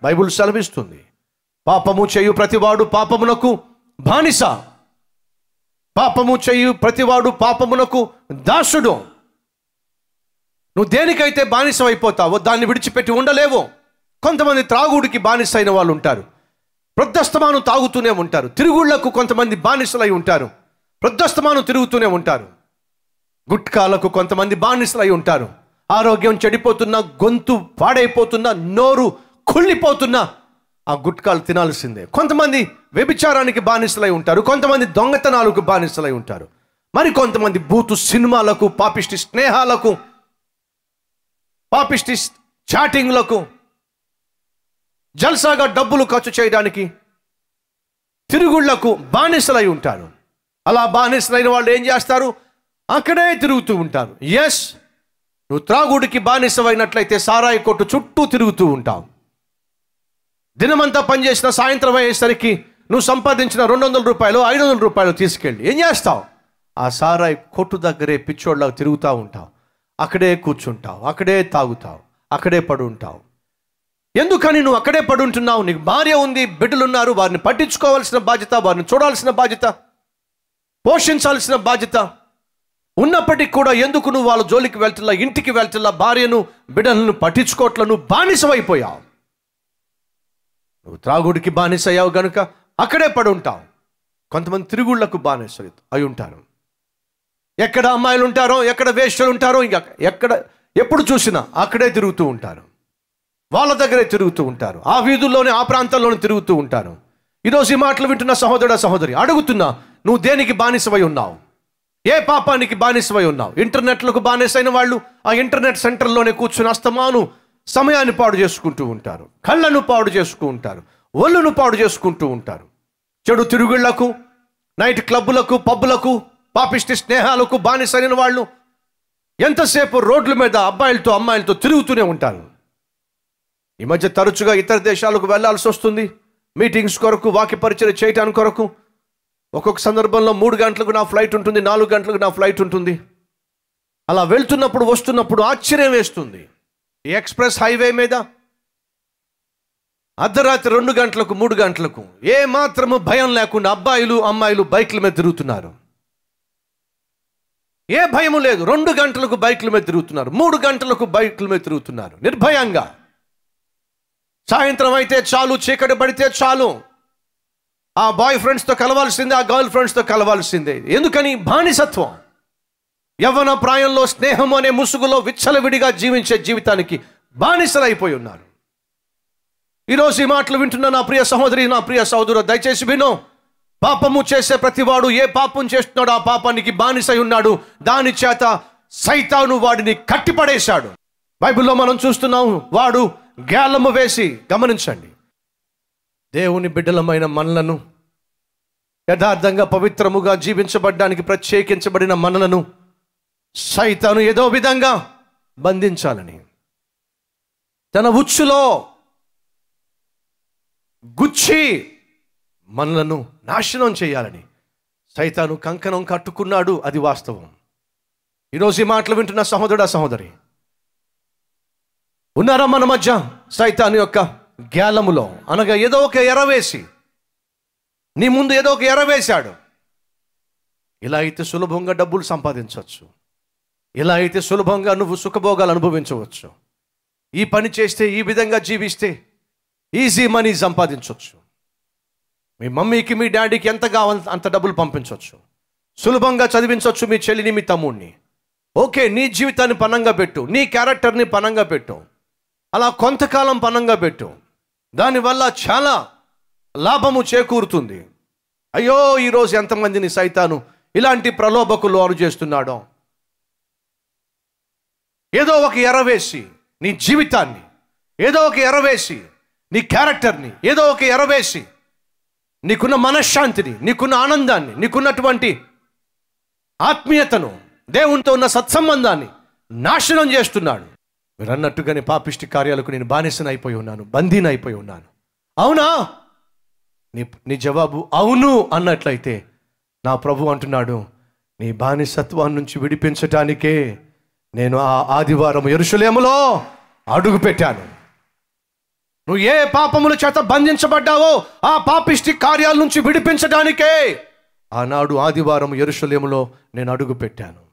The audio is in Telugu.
బైబుల్ సెలవిస్తుంది పాపము చేయు ప్రతివాడు పాపమునకు బానిస పాపము చేయు ప్రతివాడు పాపమునకు దాసుడు నువ్వు దేనికైతే బానిస అయిపోతావో దాన్ని విడిచిపెట్టి ఉండలేవు కొంతమంది త్రాగుడికి బానిస అయిన వాళ్ళు ఉంటారు ప్రొద్దస్తమానం తాగుతూనే ఉంటారు తిరుగుళ్లకు కొంతమంది బానిసలై ఉంటారు ప్రొద్దస్తమానం తిరుగుతూనే ఉంటారు గుట్కాలకు కొంతమంది బానిసలై ఉంటారు ఆరోగ్యం చెడిపోతున్నా గొంతు పాడైపోతున్నా నోరు కుళ్ళిపోతున్నా ఆ గుట్కాలు తినాల్సిందే కొంతమంది వ్యభిచారానికి బానిసలై ఉంటారు కొంతమంది దొంగతనాలకు బానిసలై ఉంటారు మరి కొంతమంది బూతు సినిమాలకు పాపిష్టి స్నేహాలకు పాపిష్టి చాటింగ్లకు జల్సాగా డబ్బులు ఖర్చు చేయడానికి తిరుగుళ్లకు బానిసలై ఉంటారు అలా బానిసలైన వాళ్ళు ఏం చేస్తారు అక్కడే తిరుగుతూ ఉంటారు ఎస్ నువ్వు త్రాగుడికి బానిసమైనట్లయితే సారాయి కొట్టు చుట్టూ తిరుగుతూ ఉంటావు దినమంతా పనిచేసిన సాయంత్రం అయ్యేసరికి నువ్వు సంపాదించిన రెండు వందల రూపాయలు ఐదు వందల రూపాయలు తీసుకెళ్ళి ఏం చేస్తావు ఆ సారాయి కొట్టు దగ్గరే పిచ్చోళ్ళగా తిరుగుతూ ఉంటావు అక్కడే కూర్చుంటావు అక్కడే తాగుతావు అక్కడే పడి ఉంటావు ఎందుకని నువ్వు అక్కడే పడి ఉంటున్నావు నీకు భార్య ఉంది బిడ్డలు ఉన్నారు వారిని పట్టించుకోవాల్సిన బాధ్యత వారిని చూడాల్సిన బాధ్యత పోషించాల్సిన బాధ్యత ఉన్నప్పటికీ కూడా ఎందుకు నువ్వు వాళ్ళ జోలికి వెళ్తున్నా ఇంటికి వెళ్తున్నా భార్యను బిడ్డలను పట్టించుకోవట్ల నువ్వు బానిసమైపోయావు నువ్వు త్రాగుడికి బానిస అయ్యావు గనుక అక్కడే పడి ఉంటావు కొంతమంది తిరుగుళ్లకు బానిస అయి ఉంటారు ఎక్కడ అమ్మాయిలు ఉంటారో ఎక్కడ వేష్యలు ఉంటారో ఇంకా ఎక్కడ ఎప్పుడు చూసినా అక్కడే తిరుగుతూ ఉంటారు వాళ్ళ దగ్గరే తిరుగుతూ ఉంటారు ఆ వీధుల్లోనే ఆ ప్రాంతంలోనే తిరుగుతూ ఉంటారు ఈరోజు ఈ మాటలు వింటున్న సహోదరుడ సహోదరి అడుగుతున్నా నువ్వు దేనికి బానిసవై ఉన్నావు ఏ పాపానికి బానిసవై ఉన్నావు ఇంటర్నెట్లకు బానిసైన వాళ్ళు ఆ ఇంటర్నెట్ సెంటర్లోనే కూర్చుని అస్తమాను సమయాన్ని పాడు చేసుకుంటూ ఉంటారు కళ్ళను పాడు చేసుకుంటూ ఉంటారు ఒళ్ళును పాడు చేసుకుంటూ ఉంటారు చెడు తిరుగుళ్లకు నైట్ క్లబ్బులకు పబ్బులకు పాపిష్టి స్నేహాలకు బానిసైన వాళ్ళు ఎంతసేపు రోడ్ల మీద అబ్బాయిలతో అమ్మాయిలతో తిరుగుతూనే ఉంటారు ఈ మధ్య తరచుగా ఇతర దేశాలకు వెళ్ళాల్సి వస్తుంది మీటింగ్స్ కొరకు వాక్య పరిచయం చేయటానికి కొరకు ఒక్కొక్క సందర్భంలో మూడు గంటలకు నా ఫ్లైట్ ఉంటుంది నాలుగు గంటలకు నా ఫ్లైట్ ఉంటుంది అలా వెళ్తున్నప్పుడు వస్తున్నప్పుడు ఆశ్చర్యం వేస్తుంది ఈ ఎక్స్ప్రెస్ హైవే మీద అర్ధరాత్రి రెండు గంటలకు మూడు గంటలకు ఏ మాత్రము భయం లేకుండా అబ్బాయిలు అమ్మాయిలు బైక్ల మీద తిరుగుతున్నారు ఏ భయము లేదు రెండు గంటలకు బైక్ల మీద తిరుగుతున్నారు మూడు గంటలకు బైక్ల మీద తిరుగుతున్నారు నిర్భయంగా సాయంత్రం అయితే చాలు చీకటి పడితే చాలు ఆ బాయ్ ఫ్రెండ్స్తో కలవాల్సిందే ఆ గర్ల్ ఫ్రెండ్స్తో కలవాల్సిందే ఎందుకని బానిసత్వం యవ్వన ప్రాయంలో స్నేహం అనే ముసుగులో విచ్చలవిడిగా జీవించే జీవితానికి బానిసలైపోయి ఉన్నారు ఈరోజు ఈ మాటలు వింటున్న నా ప్రియ సహోదరి నా ప్రియ సహోదరు దయచేసి విను పాపము చేసే ప్రతివాడు ఏ పాపం చేస్తున్నాడో ఆ పాపానికి బానిసై ఉన్నాడు దాని చేత సైతాను వాడిని కట్టిపడేశాడు బైబిల్లో మనం చూస్తున్నాం వాడు గేలము వేసి గమనించండి దేవుని బిడ్డలమైన మనలను యథార్థంగా పవిత్రముగా జీవించబడ్డానికి ప్రత్యేకించబడిన మనలను సైతాను ఏదో విధంగా బంధించాలని తన ఉచ్చులో గుచ్చి మనలను నాశనం చేయాలని సైతాను కంకణం కట్టుకున్నాడు అది వాస్తవం ఈరోజు ఈ మాటలు వింటున్న సహోదరుడా సహోదరి ఉన్నారా మన మధ్య సైతాను యొక్క గ్యాలములో అనగా ఏదో ఒక ఎరవేసి నీ ముందు ఏదో ఒక ఎరవేశాడు ఇలా అయితే సులభంగా డబ్బులు సంపాదించవచ్చు ఇలా అయితే సులభంగా నువ్వు సుఖభోగాలు అనుభవించవచ్చు ఈ పని చేస్తే ఈ విధంగా జీవిస్తే ఈజీ మనీ సంపాదించవచ్చు మీ మమ్మీకి మీ డాడీకి ఎంత కావాలి అంత డబ్బులు పంపించవచ్చు సులభంగా చదివించవచ్చు మీ చెల్లిని మీ తమ్ముడిని ఓకే నీ జీవితాన్ని పనంగా పెట్టు నీ క్యారెక్టర్ని పనంగా పెట్టు అలా కొంతకాలం పనంగా పెట్టు దానివల్ల చాలా లాభము చేకూరుతుంది అయ్యో ఈరోజు ఎంతమందిని సైతాను ఇలాంటి ప్రలోభకులు అను చేస్తున్నాడో ఏదో ఒక ఎరవేసి నీ జీవితాన్ని ఏదో ఒక ఎరవేసి నీ క్యారెక్టర్ని ఏదో ఒక ఎరవేసి నీకున్న మనశ్శాంతిని నీకున్న ఆనందాన్ని నీకున్నటువంటి ఆత్మీయతను దేవునితో ఉన్న సత్సంబంధాన్ని నాశనం చేస్తున్నాడు మీరు అన్నట్టుగానే పాపిష్టి కార్యాలకు నేను బానిసన అయిపోయి ఉన్నాను బందీని అయిపోయి ఉన్నాను అవునా నీ నీ జవాబు అవును అన్నట్లయితే నా ప్రభు అంటున్నాడు నీ బానిసత్వాన్ని నుంచి విడిపించటానికే నేను ఆ ఆదివారం ఎరుషులేములో అడుగు పెట్టాను నువ్వు ఏ పాపముల చేత బంధించబడ్డావో ఆ పాపిష్టి కార్యాల నుంచి విడిపించడానికే ఆనాడు ఆదివారం ఎరుషలేములో నేను అడుగు పెట్టాను